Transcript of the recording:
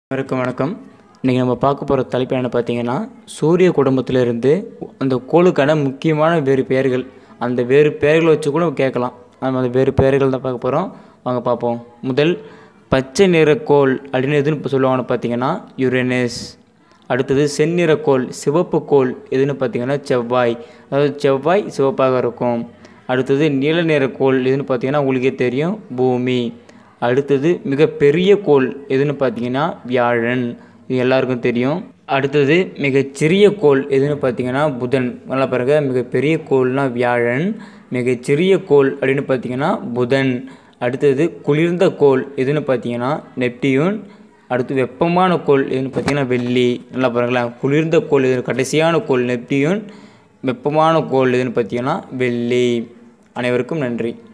அனைவருக்கும் வணக்கம் இன்றைக்கி நம்ம பார்க்க போகிற தலைப்பு என்ன பார்த்தீங்கன்னா சூரிய குடும்பத்திலிருந்து அந்த கோளுக்கான முக்கியமான வேறு பெயர்கள் அந்த வேறு பெயர்களை வச்சு கூட கேட்கலாம் நம்ம அந்த வேறு பெயர்கள் தான் பார்க்க போகிறோம் வாங்க பார்ப்போம் முதல் பச்சை நிற கோள் அப்படின்னு எதுன்னு இப்போ சொல்லுவாங்கன்னு பார்த்தீங்கன்னா யுரேனஸ் அடுத்தது செந்நிற கோள் சிவப்பு கோள் எதுன்னு பார்த்தீங்கன்னா செவ்வாய் அதாவது செவ்வாய் சிவப்பாக இருக்கும் அடுத்தது நீல நிற கோள் எதுன்னு பார்த்தீங்கன்னா உங்களுக்கே தெரியும் பூமி அடுத்தது மிகப்பெரிய கோள் எதுன்னு பார்த்தீங்கன்னா வியாழன் இது எல்லாருக்கும் தெரியும் அடுத்தது மிகச்சிறிய கோள் எதுன்னு பார்த்தீங்கன்னா புதன் நல்லா பாருங்க மிகப்பெரிய கோள்னா வியாழன் மிகச்சிறிய கோள் அப்படின்னு பார்த்தீங்கன்னா புதன் அடுத்தது குளிர்ந்த கோள் எதுன்னு பார்த்தீங்கன்னா நெப்டியூன் அடுத்து வெப்பமான கோள் எதுன்னு பார்த்தீங்கன்னா வெள்ளி நல்லா பாருங்களேன் குளிர்ந்த கோள் எது கடைசியான கோள் நெப்டியூன் வெப்பமான கோள் எதுன்னு பார்த்தீங்கன்னா வெள்ளி அனைவருக்கும் நன்றி